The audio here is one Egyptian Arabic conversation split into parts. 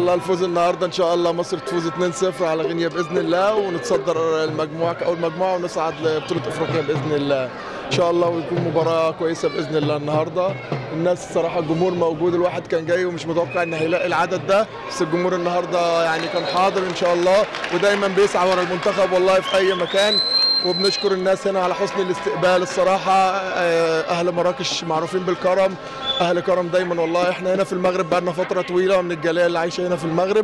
الله الفوز النهارده ان شاء الله مصر تفوز 2-0 على غينيا باذن الله ونتصدر المجموعه كاول مجموعه ونصعد لبطوله افريقيا باذن الله ان شاء الله ويكون مباراه كويسه باذن الله النهارده الناس الصراحه الجمهور موجود الواحد كان جاي ومش متوقع ان هيلاقي العدد ده بس الجمهور النهارده يعني كان حاضر ان شاء الله ودايما بيسعى ورا المنتخب والله في اي مكان وبنشكر الناس هنا على حسن الاستقبال الصراحه آه، اهل مراكش معروفين بالكرم اهل كرم دايما والله احنا هنا في المغرب بقالنا فتره طويله من الجاليه اللي عايشه هنا في المغرب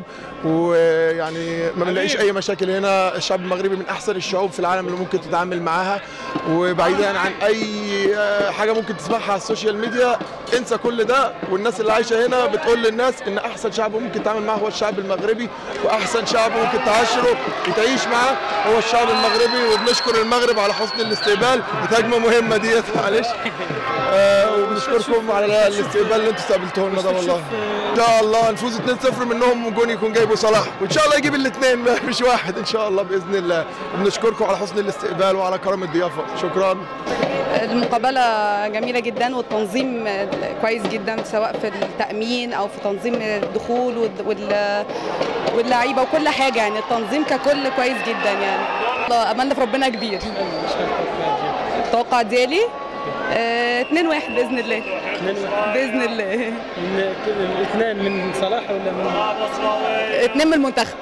ويعني ما بنلاقيش اي مشاكل هنا الشعب المغربي من احسن الشعوب في العالم اللي ممكن تتعامل معاها وبعيدا عن اي آه، حاجه ممكن تسمعها على السوشيال ميديا انسى كل ده والناس اللي عايشه هنا بتقول للناس ان احسن شعب ممكن تتعامل معاه هو الشعب المغربي واحسن شعب ممكن تعاشره وتعيش معاه هو الشعب المغربي وبنشكر المغرب على حسن الاستقبال كانت هجمه مهمه ديت معلش آه وبنشكركم على الاستقبال اللي انتوا استقبلتوه لنا ده والله ان شاء الله نفوز 2-0 منهم جون يكون جايبه صلاح وان شاء الله يجيب الاثنين مش واحد ان شاء الله باذن الله وبنشكركم على حسن الاستقبال وعلى كرم الضيافه شكرا المقابلة جميلة جدا والتنظيم كويس جدا سواء في التأمين أو في تنظيم الدخول والد- وال- واللعيبة وكل حاجة يعني التنظيم ككل كويس جدا يعني الله أملنا في ربنا كبير التوقع ديالي آه، 2-1 بإذن الله بإذن الله الاثنين من صلاح ولا من اتنين من المنتخب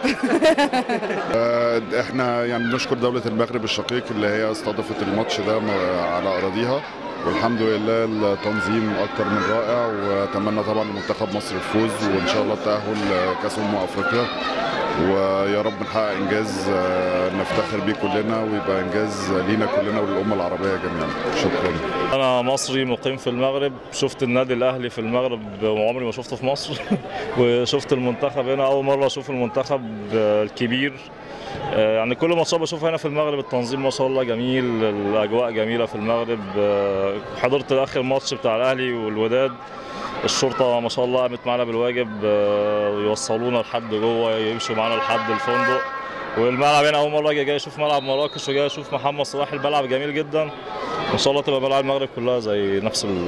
آه، احنا يعني بنشكر دولة المغرب الشقيق اللي هي استضافت الماتش ده م- على أراضيها والحمد لله التنظيم أكتر من رائع وأتمنى طبعا لمنتخب مصر الفوز وإن شاء الله التأهل لكأس أمم أفريقيا ويا رب نحقق إنجاز آه، نفتخر بيه كلنا ويبقى إنجاز لينا كلنا وللأمة العربية جميعا شكرا أنا مصري مقيم في المغرب شفت النادي الأهلي في المغرب وعمري ما شفته في مصر وشفت المنتخب هنا أول مرة أشوف المنتخب الكبير آه، يعني كل ماتشات بشوفها هنا في المغرب التنظيم ما شاء الله جميل الأجواء جميلة في المغرب آه، حضرت آخر ماتش بتاع الأهلي والوداد الشرطة ما شاء الله قامت معانا بالواجب آه، يوصلونا لحد جوه يمشوا معانا لحد الفندق والملعب هنا أول مرة أجي جاي أشوف ملعب مراكش وجاي أشوف محمد صلاح الملعب جميل جدا ان شاء الله تبقى ملاعب المغرب كلها زي نفس ال-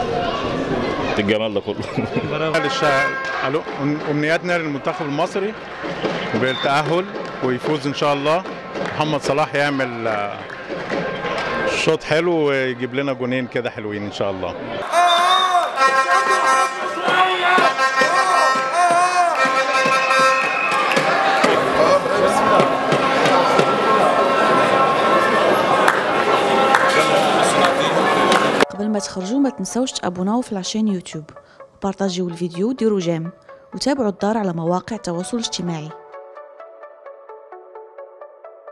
الجمال ده كله للشعب امنياتنا للمنتخب المصري بالتاهل ويفوز ان شاء الله محمد صلاح يعمل آه، شوط حلو ويجيب لنا جونين كده حلوين ان شاء الله قبل ما تخرجوا ما تنسوش تابوناو في العشان يوتيوب وبارطاجيو الفيديو وديروا جيم وتابعوا الدار على مواقع التواصل الاجتماعي